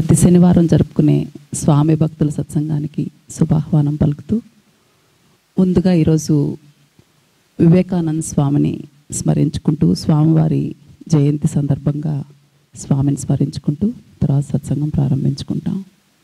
ప్రతి శనివారం జరుపుకునే స్వామి భక్తుల సత్సంగానికి శుభాహ్వానం పలుకుతూ ముందుగా ఈరోజు వివేకానంద స్వామిని స్మరించుకుంటూ స్వామివారి జయంతి సందర్భంగా స్వామిని స్మరించుకుంటూ తర్వాత సత్సంగం ప్రారంభించుకుంటాం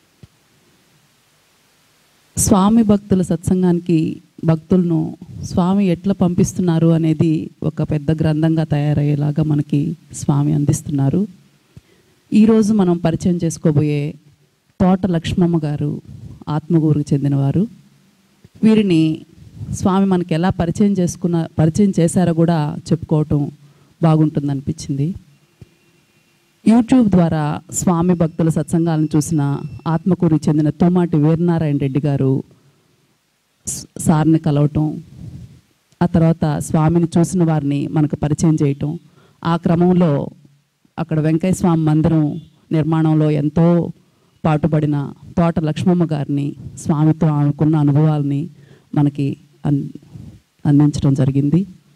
స్వామి భక్తుల సత్సంగానికి భక్తులను స్వామి ఎట్లా పంపిస్తున్నారు అనేది ఒక పెద్ద గ్రంథంగా తయారయ్యేలాగా మనకి స్వామి అందిస్తున్నారు ఈరోజు మనం పరిచయం చేసుకోబోయే తోట లక్ష్మమ్మ గారు ఆత్మగూరుకు చెందినవారు వీరిని స్వామి మనకి ఎలా పరిచయం చేసుకున్న పరిచయం చేశారో కూడా చెప్పుకోవటం బాగుంటుందనిపించింది యూట్యూబ్ ద్వారా స్వామి భక్తుల సత్సంగాలను చూసిన ఆత్మకూరుకి చెందిన తోమాటి వీరనారాయణ రెడ్డి గారు స- సార్ని కలవటం ఆ తర్వాత స్వామిని చూసిన వారిని మనకు పరిచయం చేయటం ఆ క్రమంలో అక్కడ వెంకయ్య స్వామి మందిరం నిర్మాణంలో ఎంతో పాటుపడిన తోట లక్ష్మమ్మ గారిని స్వామితో ఆమెకున్న అనుభవాల్ని మనకి అన్ అందించడం జరిగింది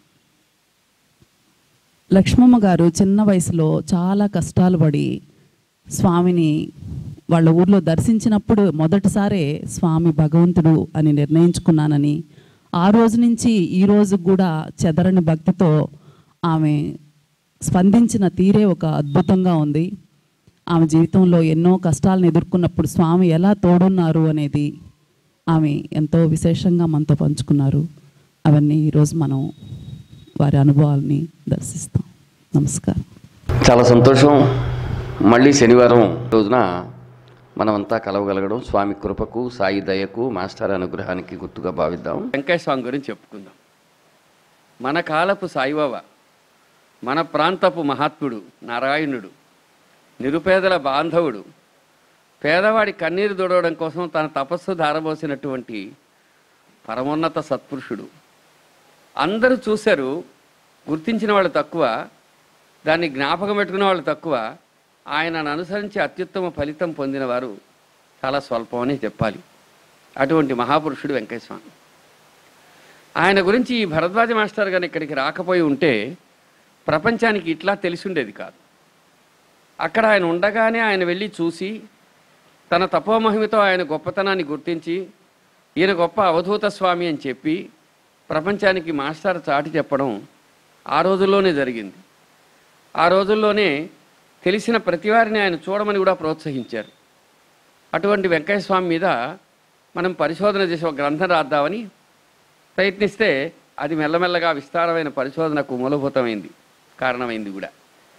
లక్ష్మమ్మ గారు చిన్న వయసులో చాలా కష్టాలు పడి స్వామిని వాళ్ళ ఊర్లో దర్శించినప్పుడు మొదటిసారే స్వామి భగవంతుడు అని నిర్ణయించుకున్నానని ఆ రోజు నుంచి ఈ రోజు కూడా చెదరని భక్తితో ఆమె స్పందించిన తీరే ఒక అద్భుతంగా ఉంది ఆమె జీవితంలో ఎన్నో కష్టాలను ఎదుర్కొన్నప్పుడు స్వామి ఎలా తోడున్నారు అనేది ఆమె ఎంతో విశేషంగా మనతో పంచుకున్నారు అవన్నీ ఈరోజు మనం వారి అనుభవాల్ని దర్శిస్తాం నమస్కారం చాలా సంతోషం మళ్ళీ శనివారం రోజున మనమంతా కలవగలగడం స్వామి కృపకు సాయి దయకు మాస్టర్ అనుగ్రహానికి గుర్తుగా భావిద్దాం వెంకయ్య స్వామి గురించి చెప్పుకుందాం మన కాలపు సాయిబాబా మన ప్రాంతపు మహాత్ముడు నారాయణుడు నిరుపేదల బాంధవుడు పేదవాడి కన్నీరు దొడవడం కోసం తన తపస్సు ధారబోసినటువంటి పరమోన్నత సత్పురుషుడు అందరూ చూశారు గుర్తించిన వాళ్ళు తక్కువ దాన్ని జ్ఞాపకం పెట్టుకున్న వాళ్ళు తక్కువ ఆయనను అనుసరించి అత్యుత్తమ ఫలితం పొందిన వారు చాలా స్వల్పం అని చెప్పాలి అటువంటి మహాపురుషుడు వెంకయ్య స్వామి ఆయన గురించి ఈ భరద్వాజ మాస్టర్ గారు ఇక్కడికి రాకపోయి ఉంటే ప్రపంచానికి ఇట్లా తెలిసుండేది కాదు అక్కడ ఆయన ఉండగానే ఆయన వెళ్ళి చూసి తన తపోమహిమతో ఆయన గొప్పతనాన్ని గుర్తించి ఈయన గొప్ప అవధూత స్వామి అని చెప్పి ప్రపంచానికి మాస్టర్ చాటి చెప్పడం ఆ రోజుల్లోనే జరిగింది ఆ రోజుల్లోనే తెలిసిన ప్రతివారిని ఆయన చూడమని కూడా ప్రోత్సహించారు అటువంటి వెంకయ్య స్వామి మీద మనం పరిశోధన చేసి ఒక గ్రంథం రాద్దామని ప్రయత్నిస్తే అది మెల్లమెల్లగా విస్తారమైన పరిశోధనకు మూలభూతమైంది కారణమైంది కూడా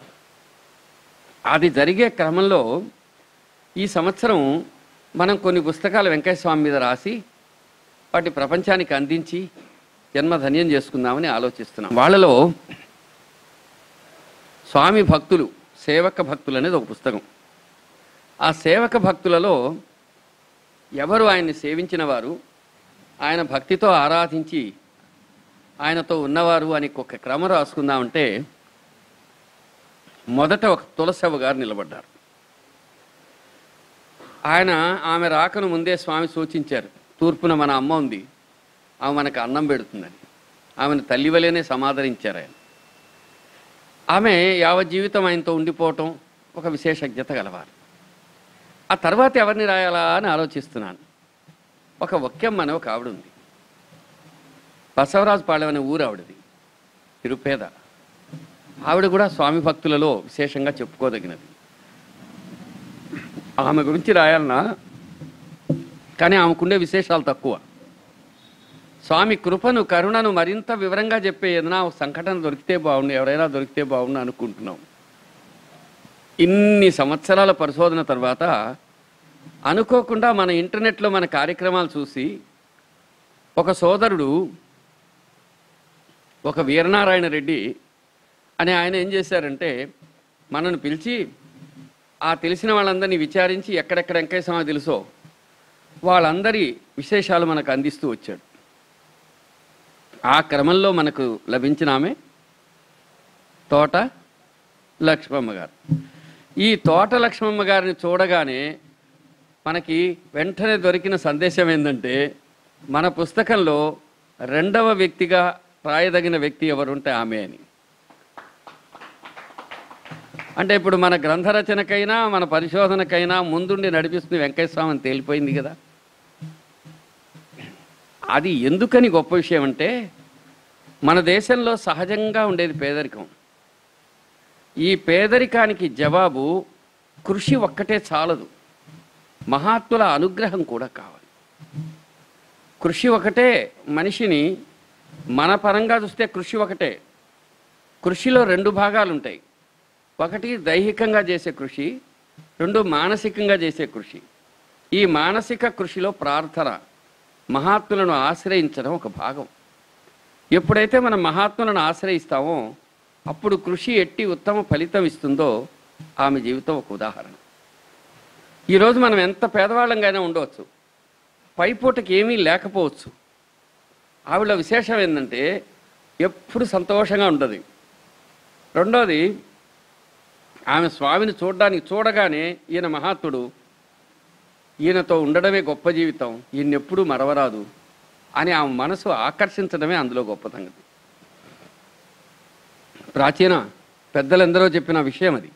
అది జరిగే క్రమంలో ఈ సంవత్సరం మనం కొన్ని పుస్తకాలు వెంకయ్య స్వామి మీద రాసి వాటి ప్రపంచానికి అందించి జన్మధన్యం చేసుకుందామని ఆలోచిస్తున్నాం వాళ్ళలో స్వామి భక్తులు సేవక భక్తులు అనేది ఒక పుస్తకం ఆ సేవక భక్తులలో ఎవరు ఆయన్ని సేవించిన వారు ఆయన భక్తితో ఆరాధించి ఆయనతో ఉన్నవారు అని ఒక క్రమం రాసుకుందామంటే మొదట ఒక తులసవ్వ గారు నిలబడ్డారు ఆయన ఆమె రాకను ముందే స్వామి సూచించారు తూర్పున మన అమ్మ ఉంది ఆమె మనకు అన్నం పెడుతుందని ఆమెను తల్లి వలెనే సమాదరించారు ఆయన ఆమె యావత్ జీవితం ఆయనతో ఉండిపోవటం ఒక విశేషజ్ఞత గలవారు ఆ తర్వాత ఎవరిని రాయాలా అని ఆలోచిస్తున్నాను ఒక ఒక్కెమ్మ అనే ఒక ఆవిడ ఉంది బసవరాజుపాళెం అనే ఊరు ఆవిడది నిరుపేద ఆవిడ కూడా స్వామి భక్తులలో విశేషంగా చెప్పుకోదగినది ఆమె గురించి రాయాలన్నా కానీ ఆమెకుండే విశేషాలు తక్కువ స్వామి కృపను కరుణను మరింత వివరంగా చెప్పే ఏదైనా ఒక సంఘటన దొరికితే బాగుండు ఎవరైనా దొరికితే బాగుండు అనుకుంటున్నాం ఇన్ని సంవత్సరాల పరిశోధన తర్వాత అనుకోకుండా మన ఇంటర్నెట్లో మన కార్యక్రమాలు చూసి ఒక సోదరుడు ఒక వీరనారాయణ రెడ్డి అని ఆయన ఏం చేశారంటే మనను పిలిచి ఆ తెలిసిన వాళ్ళందరినీ విచారించి ఎక్కడెక్కడ వెంకయ్య స్వామి తెలుసో వాళ్ళందరి విశేషాలు మనకు అందిస్తూ వచ్చాడు ఆ క్రమంలో మనకు లభించిన ఆమె తోట లక్ష్మమ్మ గారు ఈ తోట లక్ష్మమ్మ గారిని చూడగానే మనకి వెంటనే దొరికిన సందేశం ఏంటంటే మన పుస్తకంలో రెండవ వ్యక్తిగా రాయదగిన వ్యక్తి ఎవరుంటే ఆమె అని అంటే ఇప్పుడు మన గ్రంథరచనకైనా మన పరిశోధనకైనా ముందుండి నడిపిస్తుంది వెంకయ్య స్వామి అని తేలిపోయింది కదా అది ఎందుకని గొప్ప విషయం అంటే మన దేశంలో సహజంగా ఉండేది పేదరికం ఈ పేదరికానికి జవాబు కృషి ఒక్కటే చాలదు మహాత్ముల అనుగ్రహం కూడా కావాలి కృషి ఒకటే మనిషిని మన పరంగా చూస్తే కృషి ఒకటే కృషిలో రెండు భాగాలు ఉంటాయి ఒకటి దైహికంగా చేసే కృషి రెండు మానసికంగా చేసే కృషి ఈ మానసిక కృషిలో ప్రార్థన మహాత్ములను ఆశ్రయించడం ఒక భాగం ఎప్పుడైతే మనం మహాత్ములను ఆశ్రయిస్తామో అప్పుడు కృషి ఎట్టి ఉత్తమ ఫలితం ఇస్తుందో ఆమె జీవితం ఒక ఉదాహరణ ఈరోజు మనం ఎంత పేదవాళ్ళంగానే ఉండవచ్చు పైపూటకి ఏమీ లేకపోవచ్చు ఆవిడ విశేషం ఏంటంటే ఎప్పుడు సంతోషంగా ఉంటుంది రెండోది ఆమె స్వామిని చూడడానికి చూడగానే ఈయన మహాత్ముడు ఈయనతో ఉండడమే గొప్ప జీవితం ఈయన ఎప్పుడూ మరవరాదు అని ఆమె మనసు ఆకర్షించడమే అందులో గొప్ప సంగతి ప్రాచీన పెద్దలందరూ చెప్పిన విషయం అది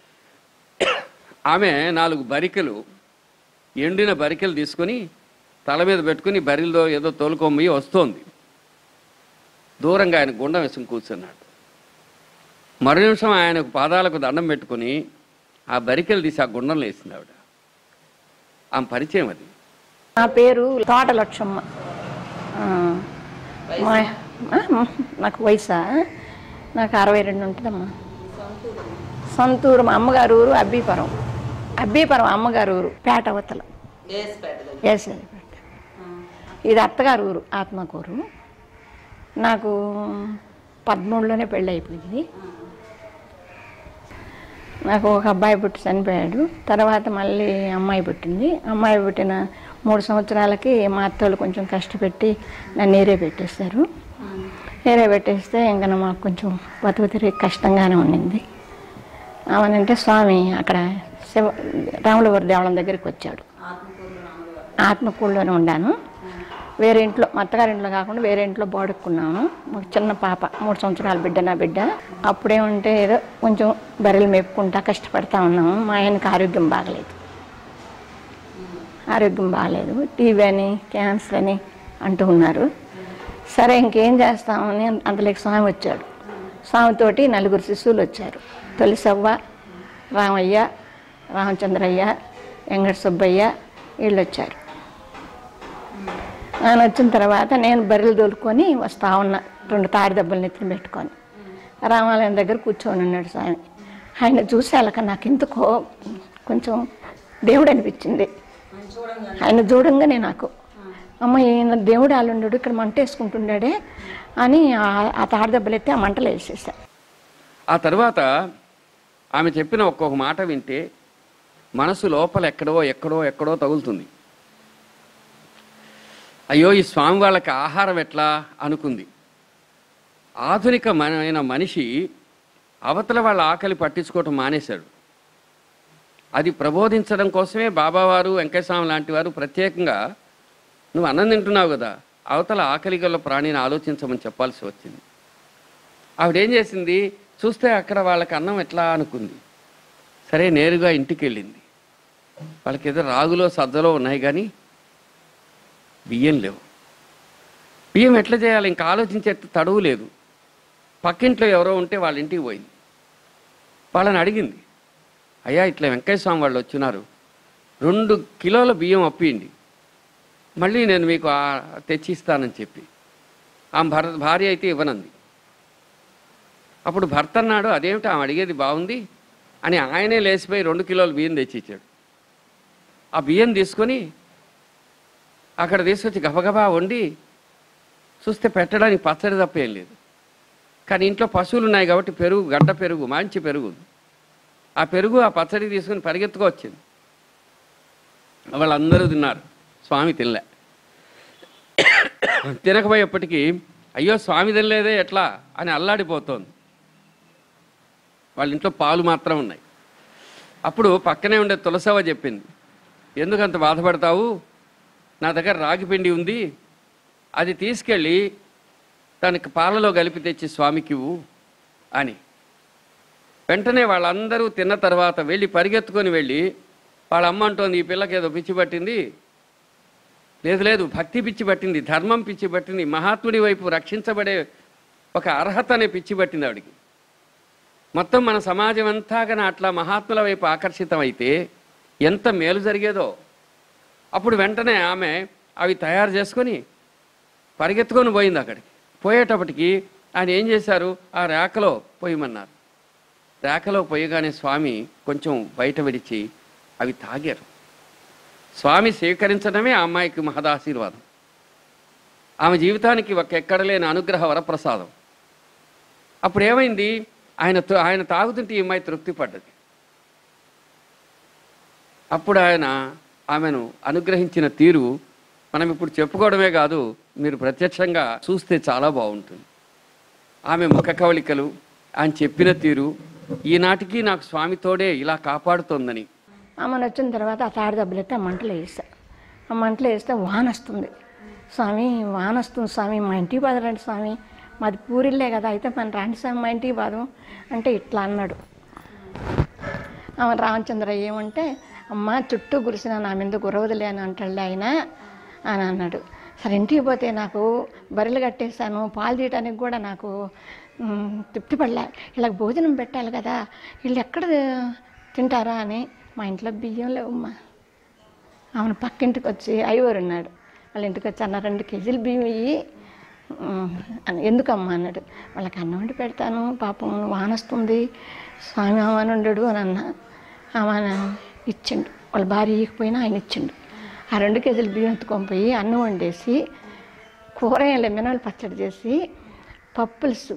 ఆమె నాలుగు బరికెలు ఎండిన బరికెలు తీసుకొని తల మీద పెట్టుకుని బరిలో ఏదో తోలుకొమ్మి వస్తోంది దూరంగా ఆయన గుండం వేసుకుని కూర్చున్నాడు మరు నిమిషం ఆయనకు పాదాలకు దండం పెట్టుకుని ఆ బరికెలు తీసి ఆ గుండంలో వేసింది ఆవిడ ఆమె పరిచయం అది నా పేరు తోట లక్ష్మమ్మ ఆ, మా ఆ, నాకు వయసా నాకు అరవై రెండు ఉంటుందమ్మా సొంతూరు మా అమ్మగారు ఊరు అబ్బీపురం అబ్బీపురం అమ్మగారు ఊరు పేట అవతల ఏసేపేట ఇది అత్తగారు ఊరు ఆత్మకూరు నాకు పదమూడులోనే పెళ్ళి అయిపోయింది నాకు ఒక అబ్బాయి పుట్టి చనిపోయాడు తర్వాత మళ్ళీ అమ్మాయి పుట్టింది అమ్మాయి పుట్టిన మూడు సంవత్సరాలకి మా అత్తోళ్ళు కొంచెం కష్టపెట్టి నన్ను ఏరే పెట్టేశారు ఏరే పెట్టేస్తే ఇంకా మాకు కొంచెం బతుకు తిరిగి కష్టంగానే ఉండింది ఆమెనంటే స్వామి అక్కడ శివ రాములవారి దేవాలయం దగ్గరికి వచ్చాడు ఆత్మకూరులోనే ఉండాను వేరే ఇంట్లో మా అత్తగారింట్లో కాకుండా వేరే ఇంట్లో బాడుక్కున్నాను మాకు చిన్న పాప మూడు సంవత్సరాల బిడ్డ నా బిడ్డ అప్పుడేమంటే ఏదో కొంచెం బర్రెలు మేపుకుంటా కష్టపడతా ఉన్నాము మా ఆయనకి ఆరోగ్యం బాగలేదు ఆరోగ్యం బాగలేదు టీవీ అని క్యాన్సర్ అని అంటూ ఉన్నారు సరే ఇంకేం చేస్తామని అంతలోకి స్వామి వచ్చాడు స్వామితోటి నలుగురు శిశువులు వచ్చారు తొలిసవ్వ రామయ్య రామచంద్రయ్య వెంకట సుబ్బయ్య వీళ్ళు వచ్చారు ఆయన వచ్చిన తర్వాత నేను బర్రెలు దొలుకొని వస్తా ఉన్నా రెండు తాడి దెబ్బలు నెత్తిన పెట్టుకొని రామాలయం దగ్గర కూర్చొని ఉన్నాడు స్వామి ఆయన చూసి వాళ్ళక నాకు ఎందుకో కొంచెం దేవుడు అనిపించింది ఆయన చూడంగానే నాకు అమ్మ ఈయన దేవుడు ఆలుండడు ఇక్కడ మంట వేసుకుంటున్నాడే అని ఆ- ఆ తాడి దెబ్బలు ఎత్తి ఆ మంటలు వేసేసా ఆ తర్వాత ఆమె చెప్పిన ఒక్కొక్క మాట వింటే మనసు లోపల ఎక్కడో ఎక్కడో ఎక్కడో తగులుతుంది అయ్యో ఈ స్వామి వాళ్ళకి ఆహారం ఎట్లా అనుకుంది ఆధునికమైన మనిషి అవతల వాళ్ళ ఆకలి పట్టించుకోవటం మానేశాడు అది ప్రబోధించడం కోసమే బాబావారు వెంకటస్వామి లాంటి వారు ప్రత్యేకంగా నువ్వు అన్నం తింటున్నావు కదా అవతల ఆకలి గల ప్రాణిని ఆలోచించమని చెప్పాల్సి వచ్చింది ఆవిడేం చేసింది చూస్తే అక్కడ వాళ్ళకి అన్నం ఎట్లా అనుకుంది సరే నేరుగా ఇంటికి వెళ్ళింది వాళ్ళకి ఏదో రాగులో సజ్జలో ఉన్నాయి కానీ బియ్యం లేవు బియ్యం ఎట్లా చేయాలి ఇంకా ఆలోచించే తడువు లేదు పక్కింట్లో ఎవరో ఉంటే వాళ్ళ ఇంటికి పోయింది వాళ్ళని అడిగింది అయ్యా ఇట్లా వెంకయ్య స్వామి వాళ్ళు వచ్చినారు రెండు కిలోల బియ్యం అప్పియండి మళ్ళీ నేను మీకు ఆ- తెచ్చిస్తానని చెప్పి ఆ భర భార్య అయితే ఇవ్వనంది అప్పుడు భర్త అన్నాడు అదేమిటి ఆమె అడిగేది బాగుంది అని ఆయనే లేచిపోయి రెండు కిలోల బియ్యం తెచ్చి ఇచ్చాడు ఆ బియ్యం తీసుకొని అక్కడ తీసుకొచ్చి గబగబా వండి చూస్తే పెట్టడానికి పచ్చడి తప్ప ఏం లేదు కానీ ఇంట్లో పశువులు ఉన్నాయి కాబట్టి పెరుగు గడ్డ పెరుగు మంచి పెరుగు ఆ పెరుగు ఆ పచ్చడి తీసుకుని పరిగెత్తుకు వచ్చింది వాళ్ళందరూ తిన్నారు స్వామి తినలే తినకపోయేప్పటికీ అయ్యో స్వామి తినలేదే ఎట్లా అని అల్లాడిపోతోంది వాళ్ళ ఇంట్లో పాలు మాత్రం ఉన్నాయి అప్పుడు పక్కనే ఉండే తులసవ్వ చెప్పింది ఎందుకంత బాధపడతావు నా దగ్గర రాగి పిండి ఉంది అది తీసుకెళ్ళి దానికి పాలలో కలిపి తెచ్చి స్వామికి ఇవ్వు అని వెంటనే వాళ్ళందరూ తిన్న తర్వాత వెళ్ళి పరిగెత్తుకొని వెళ్ళి వాళ్ళ అమ్మ అంటోంది ఈ పిల్లకి ఏదో పిచ్చి పట్టింది లేదు లేదు భక్తి పిచ్చి పట్టింది ధర్మం పిచ్చి పట్టింది మహాత్ముడి వైపు రక్షించబడే ఒక అర్హత అనే పిచ్చి పట్టింది ఆవిడికి మొత్తం మన సమాజం అంతా కానీ అట్లా మహాత్ముల వైపు ఆకర్షితమైతే ఎంత మేలు జరిగేదో అప్పుడు వెంటనే ఆమె అవి తయారు చేసుకొని పరిగెత్తుకొని పోయింది అక్కడికి పోయేటప్పటికి ఆయన ఏం చేశారు ఆ రేఖలో పోయమన్నారు రేఖలో పోయగానే స్వామి కొంచెం బయట విడిచి అవి తాగారు స్వామి స్వీకరించడమే ఆ అమ్మాయికి మహదాశీర్వాదం ఆమె జీవితానికి ఒక ఎక్కడ లేని అనుగ్రహ వరప్రసాదం అప్పుడు ఏమైంది ఆయన త- ఆయన తాగుతుంటే ఈ అమ్మాయి తృప్తి పడ్డది అప్పుడు ఆయన ఆమెను అనుగ్రహించిన తీరు మనం ఇప్పుడు చెప్పుకోవడమే కాదు మీరు ప్రత్యక్షంగా చూస్తే చాలా బాగుంటుంది ఆమె ముఖ కవళికలు ఆయన చెప్పిన తీరు ఈనాటికి నాకు స్వామితోడే ఇలా కాపాడుతోందని ఆమెను వచ్చిన తర్వాత ఆ తాడి దెబ్బలు ఎత్తే ఆ మంటలో వేస్తా ఆ మంటలో వేస్తే వాన వస్తుంది స్వామి వాన వస్తుంది స్వామి మా ఇంటికి పదరండి స్వామి మాది పూరిల్లే కదా అయితే మన రాండి స్వామి మా ఇంటికి పదం అంటే ఇట్లా అన్నాడు ఆమె రామచంద్ర ఏమంటే అమ్మ చుట్టూ కురిసిన నా మీద గురవదులే అని అంటాడు ఆయన అని అన్నాడు సరే ఇంటికి పోతే నాకు బర్రెలు కట్టేశాను పాలు తీయడానికి కూడా నాకు మ్, తృప్తి పడలే ఇలా భోజనం పెట్టాలి కదా వీళ్ళు ఎక్కడ తింటారా అని మా ఇంట్లో బియ్యం లేవమ్మా ఆమెను పక్కింటికి వచ్చి ఐవరు ఉన్నాడు వాళ్ళ ఇంటికి వచ్చి అన్న రెండు కేజీలు బియ్యం ఇయ్యి ఉమ్, అని ఎందుకమ్మా అన్నాడు వాళ్ళకి అన్నం వండి పెడతాను పాపం వానొస్తుంది స్వామి ఆమెను ఉండడు అని అన్న ఆమె ఇచ్చిండు వాళ్ళ భార్య ఇకపోయినా ఆయన ఇచ్చిండు ఆ రెండు కేజీలు బియ్యం ఎత్తుకొని పోయి అన్నం వండేసి కూరగాయలు మినవలు పచ్చడి చేసి పప్పులుసు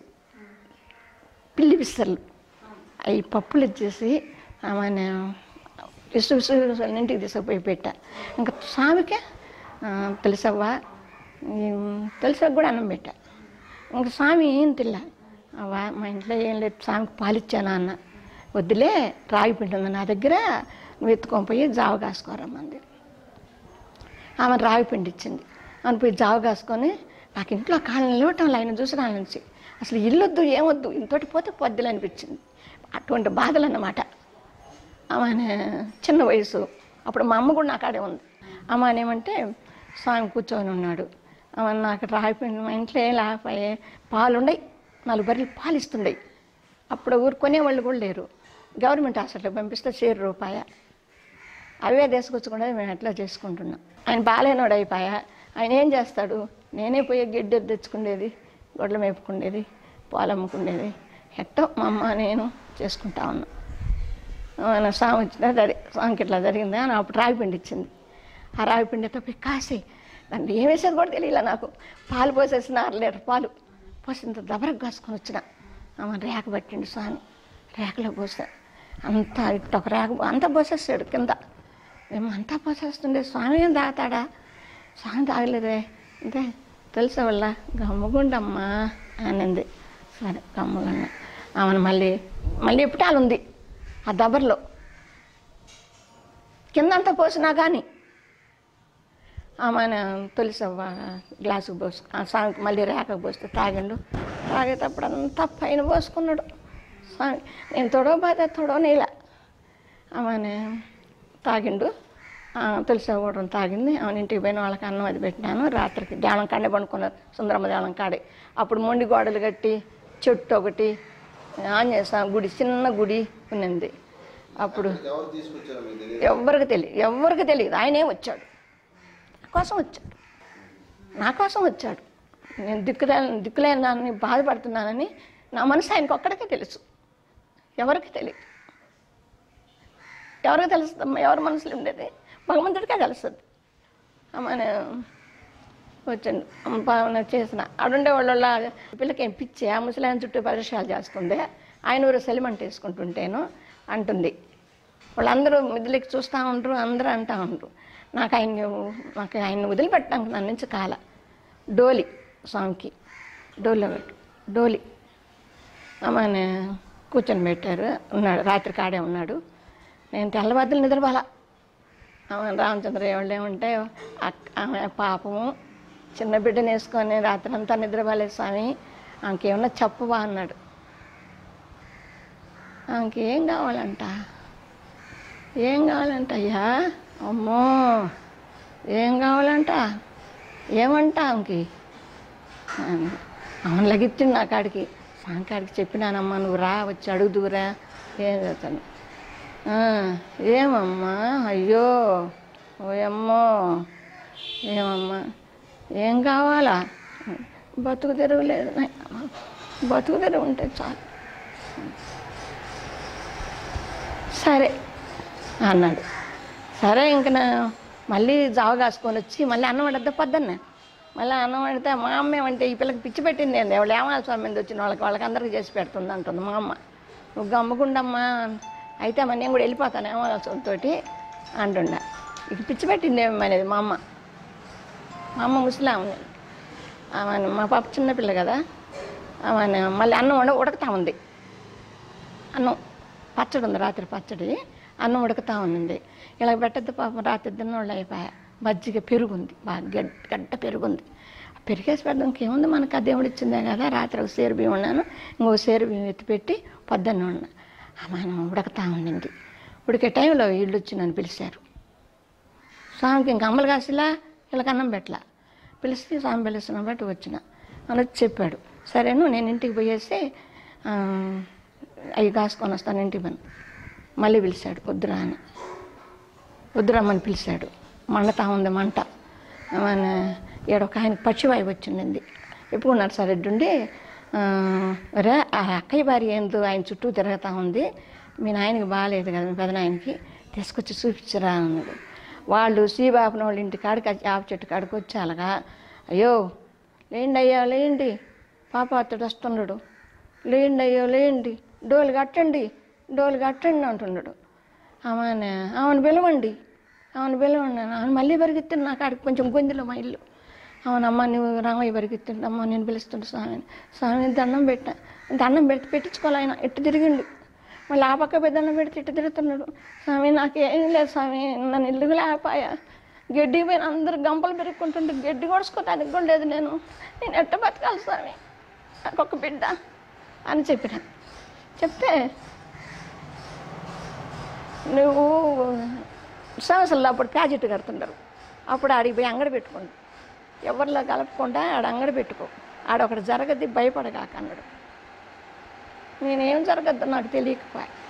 పిల్లి పిస్తర్లు అవి పప్పులు ఇచ్చేసి ఆమె ఇసు ఇసు ఇసు ఇంటికి తీసుకుపోయి పెట్టా ఇంకా స్వామికే ఆ, తెలుసవ్వా ఏం, తెలుసా కూడా అన్నం పెట్టా ఇంకా స్వామి ఏం తిల్లా అవ్వా మా ఇంట్లో ఏం లేదు స్వామికి పాలిచ్చానా అన్న వద్దులే రాగి పిండి ఉంది నా దగ్గర నువ్వు ఎత్తుకొని పోయి జావ కాసుకోరమ్మంది ఆమె రావి పిండి ఇచ్చింది ఆమె పోయి జావ కాసుకొని నాకు ఇంట్లో కాళ్ళని నిలవటం ఆయన చూసిన ఆయన నుంచి అసలు ఇల్లొద్దు ఏమొద్దు ఇంతటి పోతే పొద్దులు అనిపించింది అటువంటి బాధలు అన్నమాట ఆమె చిన్న వయసు అప్పుడు మా అమ్మ కూడా నా కాడే ఉంది ఆమె ఏమంటే స్వామి కూర్చొని ఉన్నాడు ఆమె నాకు రాయిపోయింది మా ఇంట్లో ఏం లేకపోయే పాలు ఉండయి నాలుగు బర్రెలు పాలు ఇస్తుండయి అప్పుడు ఊరు కొనేవాళ్ళు కూడా లేరు గవర్నమెంట్ హాస్పిటల్కి పంపిస్తే చేరు రూపాయ అవే తీసుకొచ్చుకుంటే మేము ఎట్లా చేసుకుంటున్నాం ఆయన బాలేనోడు అయిపోయా ఆయన ఏం చేస్తాడు నేనే పోయి గిడ్డ తెచ్చుకునేది గొడ్లు మేపుకునేది పాలు అమ్ముకునేది ఎట్టో మా అమ్మ నేను చేసుకుంటా ఉన్నా మన స్వామి వచ్చినా సరే స్వామికి ఇట్లా జరిగింది అని అప్పుడు రాగి పిండి ఇచ్చింది ఆ రాగి పిండితో పోయి కాసి దాన్ని ఏం వేసేది కూడా తెలియలే నాకు పాలు పోసేసిన అర లీటర్ పాలు పోసి ఇంత దబరకు కాసుకొని వచ్చిన ఆమె రేక పట్టిండు స్వామి రేకలో పోసా అంతా ఇట్ట ఒక రేక అంతా పోసేస్తాడు కింద ఏమో అంతా పోసేస్తుండే స్వామి ఏం తాగుతాడా స్వామి తాగలేదే అంటే తెలుసా వాళ్ళ గమ్మగుండమ్మా అనింది సరే గమ్మగుండ ఆమెను మళ్ళీ మళ్ళీ ఎప్పుటాలు ఉంది ఆ దబర్లో కిందంతా పోసినా కానీ ఆమె తొలిసవ్వ గ్లాసు పోసు ఆ స్వామికి మళ్ళీ రేఖకు పోస్తే తాగిండు తాగేటప్పుడు అంతా పైన పోసుకున్నాడు స్వామి నేను తొడవ బాధ తొడవ నీళ్ళ ఆమె తాగిండు తులసి కూడా తాగింది ఆమె ఇంటికి పోయిన వాళ్ళకి అన్నం అది పెట్టినాను రాత్రికి దేవళం కాడే పండుకున్నారు సుందరమ్మ దేవళం కాడే అప్పుడు మొండి గోడలు కట్టి చెట్టు ఒకటి ఆంజనేయ స్వామి గుడి చిన్న గుడి ఉన్నింది అప్పుడు ఎవరికి తెలియదు ఎవరికి తెలియదు ఆయనే వచ్చాడు నా కోసం వచ్చాడు నా కోసం వచ్చాడు నేను దిక్కులే దిక్కులేని బాధపడుతున్నానని నా మనసు ఆయనకు ఒక్కడికే తెలుసు ఎవరికి తెలియదు ఎవరికి తెలుస్తుంది ఎవరి మనసులో ఉండేది భగవంతుడికే తెలుస్తుంది మన వచ్చాను పాలన చేసిన ఆడుండే వాళ్ళ పిల్లకి ఏం పిచ్చి ఆ ముసలాయన చుట్టూ పరిచయాలు చేస్తుంది ఆయన ఊరు సెలిమెంట్ వేసుకుంటుంటేను అంటుంది వాళ్ళందరూ మిదిలికి చూస్తూ ఉంటారు అందరూ అంటూ ఉంటారు నాకు ఆయన నాకు ఆయన వదిలిపెట్టడానికి నా నుంచి కాల డోలి స్వామికి డోలిలో పెట్టు డోలి ఆమె కూర్చొని పెట్టారు ఉన్నాడు రాత్రి కాడే ఉన్నాడు నేను తెల్లవారులు నిద్రపోలా ఆమె రామచంద్ర వాళ్ళు ఏమంటే అక్- ఆమె పాపము చిన్న బిడ్డను వేసుకొని రాత్రి అంతా నిద్రపోలేదు స్వామి ఆమెకేమన్నా చెప్పవా అన్నాడు ఆమెకి ఏం కావాలంట ఏం కావాలంట అయ్యా అమ్మో ఏం కావాలంట ఏమంట ఆమెకి అవును లగిచ్చింది నా కాడికి సాంకాడికి చెప్పినానమ్మా నువ్వు రా వచ్చి అడుగుదురా ఏం చేస్తాను ఏమమ్మా అయ్యో ఓయమ్మో ఏమమ్మా ఏం కావాలా బతుకు తెరవలేదు నాయనమ్మ. బతుకు తెరువు ఉంటే చాలు సరే అన్నాడు సరే ఇంక నా మళ్ళీ జావ కాసుకొని వచ్చి మళ్ళీ అన్నం వండద్దా పొద్దున్నే మళ్ళీ అన్నం వండితే మా అమ్మ ఏమంటే ఈ పిల్లకి పిచ్చి పెట్టింది ఏంది ఎవరు ఏమాల స్వామి మీద వచ్చిన వాళ్ళకి వాళ్ళకి అందరికి చేసి పెడుతుంది అంటుంది మా అమ్మ నువ్వు గమ్ముకుండమ్మా అయితే మరి నేను కూడా వెళ్ళిపోతాను ఏమాల స్వామితోటి అంటుండ ఇక పిచ్చి పెట్టింది ఏమనేది మా అమ్మ మా అమ్మ ముసలామె ఆమె మా పాప చిన్నపిల్ల కదా ఆమె మళ్ళీ అన్నం వండ ఉడకతా ఉంది అన్నం పచ్చడి ఉంది రాత్రి పచ్చడి అన్నం ఉడుకుతా ఉంది ఇలా పెట్టద్దు పాపం రాత్రి తిన్నోళ్ళు అయిపోయా మజ్జిగ పెరుగుంది బాగా గడ్డ గడ్డ పెరుగుంది పెరిగేసి పెడదాం ఇంకేముంది మనకు ఆ దేవుడు ఇచ్చిందే కదా రాత్రి ఒక సేరు బియ్యం ఉన్నాను ఇంకో సేరు బియ్యం ఎత్తి పెట్టి పొద్దున్న ఉన్నా ఆమె ఉడకతా ఉండింది ఉడికే టైంలో వీళ్ళు వచ్చి నన్ను పిలిచారు స్వామికి ఇంక అమ్మలు కాసిలా వీళ్ళకి అన్నం పెట్టలా పిలిస్తే స్వామి పిలుస్తున్న బట్టి వచ్చిన అని వచ్చి చెప్పాడు సరేను నేను ఇంటికి పోయేసి ఆ, అవి కాసుకొని వస్తాను ఇంటికి పని మళ్ళీ పిలిచాడు వద్దురా అని వద్దురమ్మని పిలిచాడు మండతా ఉంది మంట మన ఈడ ఒక ఆయనకి పచ్చివాయి వచ్చింది ఎప్పుడున్నారు సార్ ఎడ్డుండి రే ఆ అక్కయ్య భార్య ఏందో ఆయన చుట్టూ తిరుగుతూ ఉంది మీ నాయనకి బాగాలేదు కదా మీ పెదనాయనకి తీసుకొచ్చి చూపించరా అన్నాడు వాళ్ళు శ్రీబాబున వాళ్ళ ఇంటి కాడికి ఆ ఆపు చెట్టు కాడికి వచ్చి అలాగా అయ్యో లేండి అయ్యా లేండి పాప అతడు వస్తున్నాడు లేండి అయ్యో లేండి డోలు కట్టండి డోలు కట్టండి అంటున్నాడు ఆమె ఆమెను పిలవండి ఆమెను పిలవండి ఆమె మళ్ళీ పరిగెత్తిండు నాకు ఆడికి కొంచెం గొంతులో మా ఇల్లు అవునమ్మ నువ్వు రామయ్య పరిగెత్తిండు అమ్మ నేను పిలుస్తుండు స్వామిని స్వామిని దండం పెట్టా దండం పెట్టి పెట్టించుకోవాలి ఆయన ఎట్టు తిరిగిండు మళ్ళీ ఆ పక్క పెద్ద దండం పెడితే ఇట్టు తిరుగుతున్నాడు స్వామి నాకు ఏం లేదు స్వామి నన్ను ఇల్లు లేపాయా గడ్డి పైన అందరు గంపలు పెరుక్కుంటుంటే గడ్డి కొడుచుకోవడానికి కూడా లేదు నేను నేను ఎట్ట బతకాలి స్వామి నాకు ఒక బిడ్డ అని చెప్పిన చెప్తే నువ్వు సంవత్సరాలు అప్పుడు ప్యాకెట్ కడుతుంటారు అప్పుడు ఆడికి పోయి అంగడి పెట్టుకోండి ఎవరిలో కలపకుండా ఆడ అంగడి పెట్టుకో ఆడ ఒకటి జరగద్ది భయపడగాక అన్నాడు నేనేం జరగద్దు నాకు తెలియకపోయా